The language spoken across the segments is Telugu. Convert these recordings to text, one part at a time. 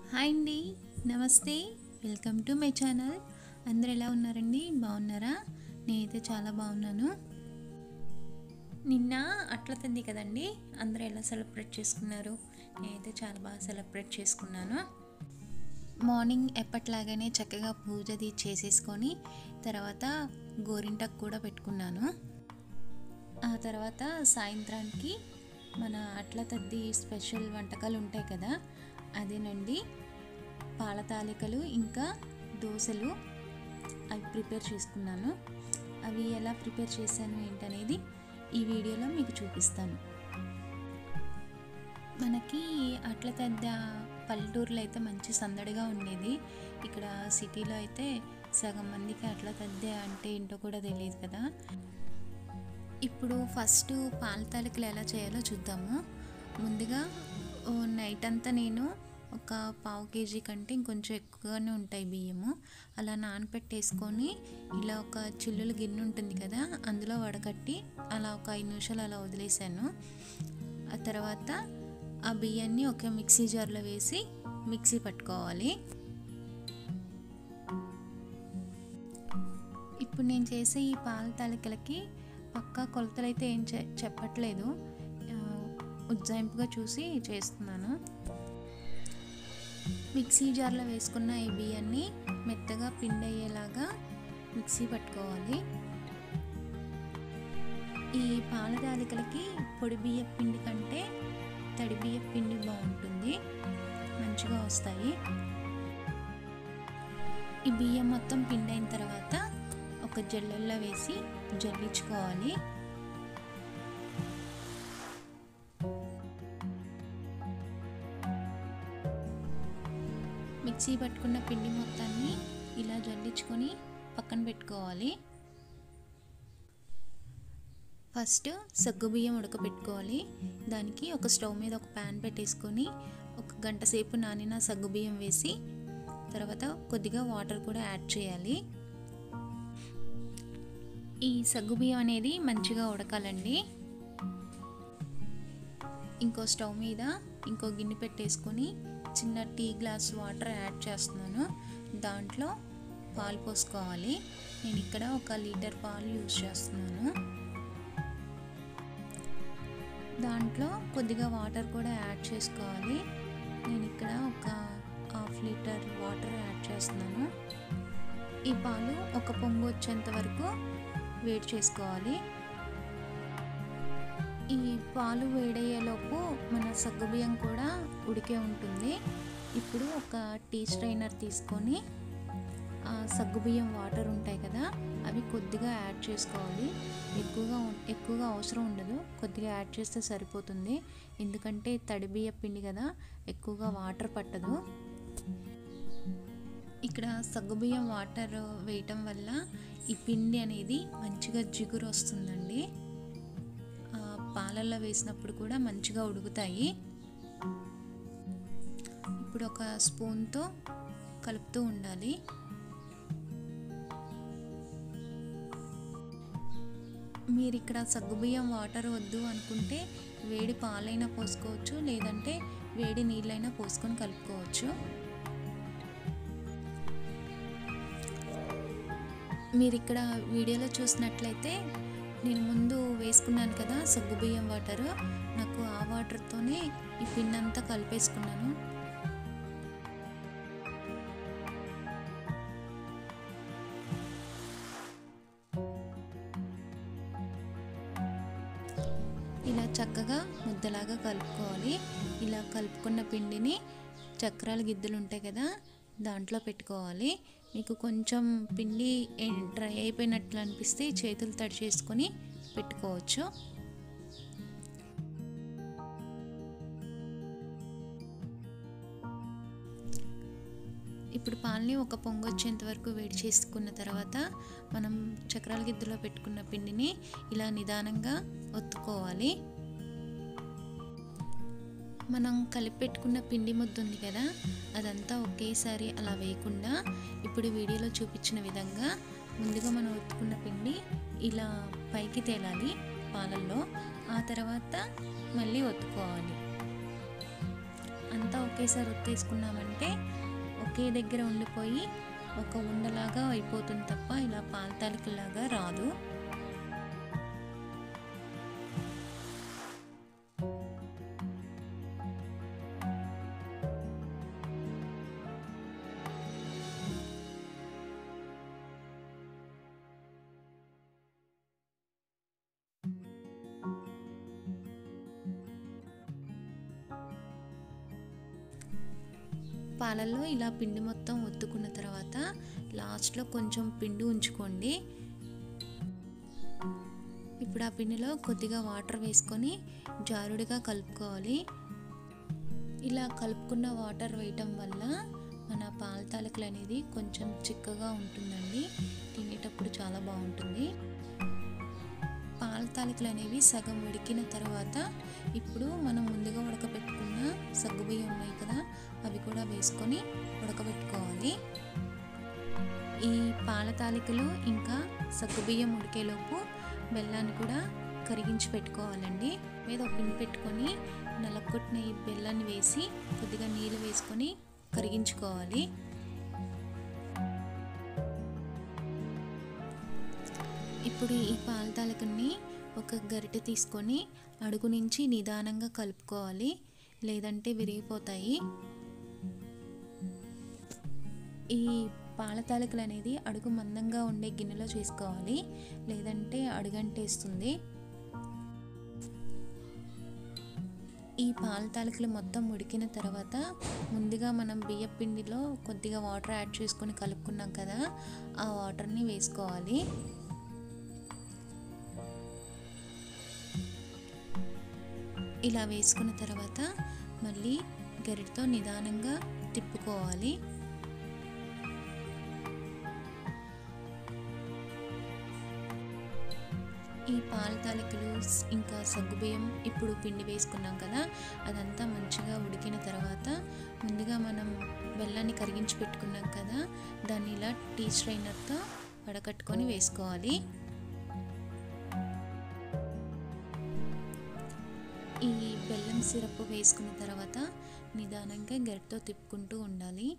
హాయ్ అండి నమస్తే వెల్కమ్ టు మై ఛానల్ అందరు ఎలా ఉన్నారండి బాగున్నారా నేనైతే చాలా బాగున్నాను నిన్న అట్ల తద్ది కదండి అందరూ ఎలా సెలబ్రేట్ చేసుకున్నారు నేనైతే చాలా బాగా సెలబ్రేట్ చేసుకున్నాను మార్నింగ్ ఎప్పట్లాగానే చక్కగా పూజ అది చేసేసుకొని తర్వాత గోరింటకు కూడా పెట్టుకున్నాను ఆ తర్వాత సాయంత్రానికి మన అట్ల తద్ది స్పెషల్ వంటకాలు ఉంటాయి కదా అదేనండి పాల తాలికలు ఇంకా దోశలు అవి ప్రిపేర్ చేసుకున్నాను అవి ఎలా ప్రిపేర్ చేశాను ఏంటనేది ఈ వీడియోలో మీకు చూపిస్తాను మనకి అట్ల తద్ద పల్లెటూరులో అయితే మంచి సందడిగా ఉండేది ఇక్కడ సిటీలో అయితే సగం మందికి అట్ల తద్దే అంటే ఏంటో కూడా తెలియదు కదా ఇప్పుడు ఫస్ట్ పాల తాలికలు ఎలా చేయాలో చూద్దాము ముందుగా ఓ నైట్ అంతా నేను ఒక పావు కేజీ కంటే ఇంకొంచెం ఎక్కువగానే ఉంటాయి బియ్యము అలా నానపెట్టేసుకొని ఇలా ఒక చిల్లుల గిన్నె ఉంటుంది కదా అందులో వడకట్టి అలా ఒక ఐదు నిమిషాలు అలా వదిలేసాను ఆ తర్వాత ఆ బియ్యాన్ని ఒక మిక్సీ జార్లో వేసి మిక్సీ పట్టుకోవాలి ఇప్పుడు నేను చేసే ఈ పాల తాలికలకి పక్కా కొలతలు అయితే ఏం చె చెప్పట్లేదు ఆ, ఉజ్జాయింపుగా చూసి చేస్తున్నాను మిక్సీ జార్లో వేసుకున్న ఈ బియ్యాన్ని మెత్తగా పిండి అయ్యేలాగా మిక్సీ పట్టుకోవాలి ఈ పాల తాలికలకి పొడి బియ్య పిండి కంటే తడి బియ్య పిండి బాగుంటుంది మంచిగా వస్తాయి ఈ బియ్యం మొత్తం పిండి అయిన తర్వాత ఒక జల్లెల్లో వేసి జల్లించుకోవాలి మిక్సీ పట్టుకున్న పిండి మొత్తాన్ని ఇలా జల్లించుకొని పక్కన పెట్టుకోవాలి ఫస్ట్ సగ్గుబియ్యం ఉడకబెట్టుకోవాలి దానికి ఒక స్టవ్ మీద ఒక ప్యాన్ పెట్టేసుకొని ఒక గంట సేపు నానిన సగ్గుబియ్యం వేసి తర్వాత కొద్దిగా వాటర్ కూడా యాడ్ చేయాలి ఈ సగ్గుబియ్యం అనేది మంచిగా ఉడకాలండి ఇంకో స్టవ్ మీద ఇంకో గిన్నె పెట్టేసుకొని చిన్న టీ గ్లాస్ వాటర్ యాడ్ చేస్తున్నాను దాంట్లో పాలు పోసుకోవాలి నేను ఇక్కడ ఒక లీటర్ పాలు యూజ్ చేస్తున్నాను దాంట్లో కొద్దిగా వాటర్ కూడా యాడ్ చేసుకోవాలి నేను ఇక్కడ ఒక హాఫ్ లీటర్ వాటర్ యాడ్ చేస్తున్నాను ఈ పాలు ఒక పొంగు వచ్చేంత వరకు వేడి చేసుకోవాలి ఈ పాలు వేడయ్యేలోపు మన సగ్గుబియ్యం కూడా ఉడికే ఉంటుంది ఇప్పుడు ఒక టీ స్ట్రైనర్ తీసుకొని ఆ సగ్గుబియ్యం వాటర్ ఉంటాయి కదా అవి కొద్దిగా యాడ్ చేసుకోవాలి ఎక్కువగా ఉం- ఎక్కువగా అవసరం ఉండదు కొద్దిగా యాడ్ చేస్తే సరిపోతుంది ఎందుకంటే తడి బియ్య పిండి కదా ఎక్కువగా వాటర్ పట్టదు ఇక్కడ సగ్గుబియ్యం వాటర్ వేయటం వల్ల ఈ పిండి అనేది మంచిగా జిగురు వస్తుందండి ఆ, పాలల్లో వేసినప్పుడు కూడా మంచిగా ఉడుకుతాయి ఇప్పుడు ఒక స్పూన్తో కలుపుతూ ఉండాలి మీరు ఇక్కడ సగ్గుబియ్యం వాటర్ వద్దు అనుకుంటే వేడి పాలైనా పోసుకోవచ్చు లేదంటే వేడి నీళ్ళైనా పోసుకొని కలుపుకోవచ్చు మీరు ఇక్కడ వీడియోలో చూసినట్లయితే నేను ముందు వేసుకున్నాను కదా సగ్గుబియ్యం వాటర్ నాకు ఆ వాటర్తోనే ఈ పిండి అంతా కలిపేసుకున్నాను ఇలా చక్కగా ముద్దలాగా కలుపుకోవాలి ఇలా కలుపుకున్న పిండిని చక్రాల గిద్దలు ఉంటాయి కదా దాంట్లో పెట్టుకోవాలి మీకు కొంచెం పిండి డ్రై అయిపోయినట్లు అనిపిస్తే చేతులు తడి చేసుకొని పెట్టుకోవచ్చు ఇప్పుడు పాలని ఒక పొంగు వచ్చేంత వరకు వేడి చేసుకున్న తర్వాత మనం చక్రాల గిద్దలో పెట్టుకున్న పిండిని ఇలా నిదానంగా ఒత్తుకోవాలి మనం కలిపి పెట్టుకున్న పిండి ముద్ద ఉంది కదా అదంతా ఒకేసారి అలా వేయకుండా ఇప్పుడు వీడియోలో చూపించిన విధంగా ముందుగా మనం ఒత్తుకున్న పిండి ఇలా పైకి తేలాలి పాలల్లో ఆ తర్వాత మళ్ళీ ఒత్తుకోవాలి అంతే అంతా ఒకేసారి ఒత్తేసుకున్నామంటే ఒకే దగ్గర ఉండిపోయి ఒక ఉండలాగా అయిపోతుంది తప్ప ఇలా పాల తాలికలాగా రాదు పాలల్లో ఇలా పిండి మొత్తం ఒత్తుకున్న తర్వాత లాస్ట్లో కొంచెం పిండి ఉంచుకోండి ఇప్పుడు ఆ పిండిలో కొద్దిగా వాటర్ వేసుకొని జారుడుగా కలుపుకోవాలి ఇలా కలుపుకున్న వాటర్ వేయటం వల్ల మన పాల తాలికలు అనేది కొంచెం చిక్కగా ఉంటుందండి తినేటప్పుడు చాలా బాగుంటుంది పాల తాలికలు అనేవి సగం ఉడికిన తర్వాత ఇప్పుడు మనం ముందుగా ఉడకబెట్టుకున్న సగ్గుబియ్యం ఉన్నాయి కదా అవి కూడా వేసుకొని ఉడకబెట్టుకోవాలి ఈ పాల తాలికలు ఇంకా సగ్గుబియ్యం ఉడికేలోపు బెల్లాన్ని కూడా కరిగించి పెట్టుకోవాలండి మీద ఒక పిండి పెట్టుకొని నలగొట్టిన ఈ బెల్లాన్ని వేసి కొద్దిగా నీళ్ళు వేసుకొని కరిగించుకోవాలి ఇప్పుడు ఈ పాల తాలికని ఒక గరిటె తీసుకొని అడుగు నుంచి నిదానంగా కలుపుకోవాలి లేదంటే విరిగిపోతాయి ఈ పాల తాలికలు అనేది అడుగు మందంగా ఉండే గిన్నెలో చేసుకోవాలి లేదంటే అడుగంటేస్తుంది ఈ పాల తాలికలు మొత్తం ఉడికిన తర్వాత ముందుగా మనం బియ్య పిండిలో కొద్దిగా వాటర్ యాడ్ చేసుకొని కలుపుకున్నాం కదా ఆ వాటర్ని వేసుకోవాలి ఇలా వేసుకున్న తర్వాత మళ్ళీ గరిటతో నిదానంగా తిప్పుకోవాలి ఈ పాల తాలికలు ఇంకా సగ్గుబియ్యం ఇప్పుడు పిండి వేసుకున్నాం కదా అదంతా మంచిగా ఉడికిన తర్వాత ముందుగా మనం బెల్లాన్ని కరిగించి పెట్టుకున్నాం కదా దాన్ని ఇలా టీ స్ట్రైనర్తో వడకట్టుకొని వేసుకోవాలి ఈ బెల్లం సిరప్ వేసుకున్న తర్వాత నిదానంగా గరిటతో తిప్పుకుంటూ ఉండాలి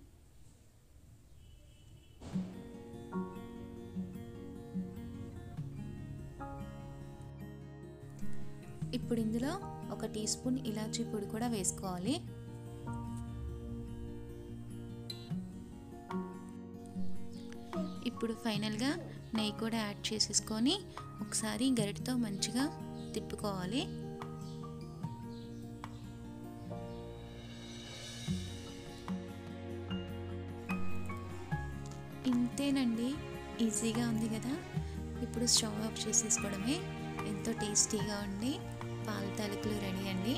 ఇప్పుడు ఇందులో ఒక టీ స్పూన్ ఇలాచీ పొడి కూడా వేసుకోవాలి ఇప్పుడు ఫైనల్గా నెయ్యి కూడా యాడ్ చేసేసుకొని ఒకసారి గరిటతో మంచిగా తిప్పుకోవాలి ఇంతేనండి ఈజీగా ఉంది కదా ఇప్పుడు స్టవ్ ఆఫ్ చేసేసుకోవడమే ఎంతో టేస్టీగా ఉండి పాల తాలికలు రెడీ అండి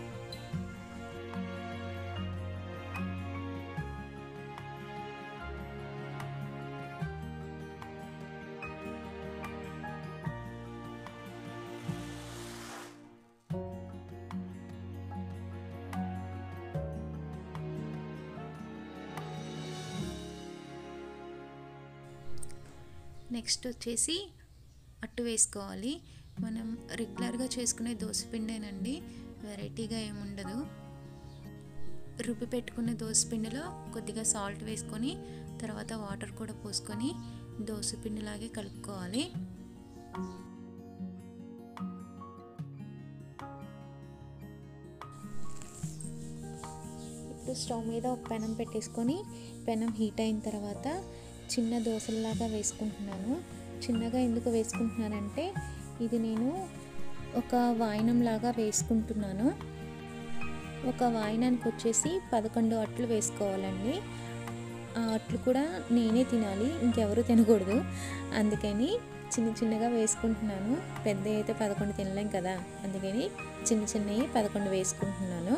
నెక్స్ట్ వచ్చేసి అట్టు వేసుకోవాలి మనం రెగ్యులర్గా చేసుకునే దోశపిండేనండి వెరైటీగా ఏముండదు రుబ్బి పెట్టుకున్న దోశపిండిలో కొద్దిగా సాల్ట్ వేసుకొని తర్వాత వాటర్ కూడా పోసుకొని దోశపిండిలాగే కలుపుకోవాలి ఇప్పుడు స్టవ్ మీద ఒక పెనం పెట్టేసుకొని పెనం హీట్ అయిన తర్వాత చిన్న దోశల్లాగా వేసుకుంటున్నాను చిన్నగా ఎందుకు వేసుకుంటున్నానంటే ఇది నేను ఒక వాయినంలాగా వేసుకుంటున్నాను ఒక వాయినానికి వచ్చేసి పదకొండు అట్లు వేసుకోవాలండి ఆ అట్లు కూడా నేనే తినాలి ఇంకెవరు తినకూడదు అందుకని చిన్న చిన్నగా వేసుకుంటున్నాను పెద్ద అయితే పదకొండు తినలేం కదా అందుకని చిన్న చిన్నవి పదకొండు వేసుకుంటున్నాను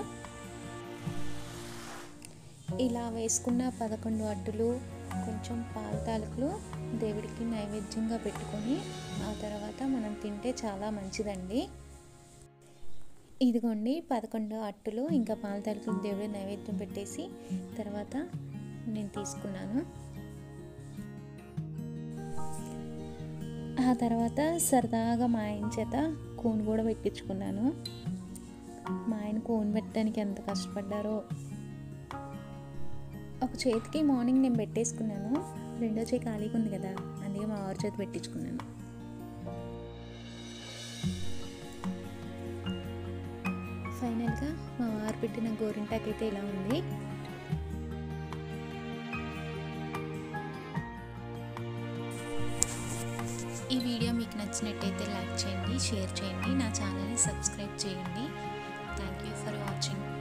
ఇలా వేసుకున్న పదకొండు అడ్డులు కొంచెం పాల తాలకులు దేవుడికి నైవేద్యంగా పెట్టుకొని ఆ తర్వాత మనం తింటే చాలా మంచిదండి ఇదిగోండి పదకొండు అట్టులు ఇంకా పాల తాలకులు దేవుడి నైవేద్యం పెట్టేసి తర్వాత నేను తీసుకున్నాను ఆ తర్వాత సరదాగా మా ఆయన చేత కోన్ కూడా పెట్టించుకున్నాను మా ఆయన కోన్ పెట్టడానికి ఎంత కష్టపడ్డారో ఒక చేతికి మార్నింగ్ నేను పెట్టేసుకున్నాను రెండో చేయి ఖాళీగా ఉంది కదా అందుకే మా వారి చేతి పెట్టించుకున్నాను ఫైనల్గా మా వారు పెట్టిన గోరింటాకు అయితే ఇలా ఉంది ఈ వీడియో మీకు నచ్చినట్టయితే లైక్ చేయండి షేర్ చేయండి నా ఛానల్ని సబ్స్క్రైబ్ చేయండి థ్యాంక్ యూ ఫర్ వాచింగ్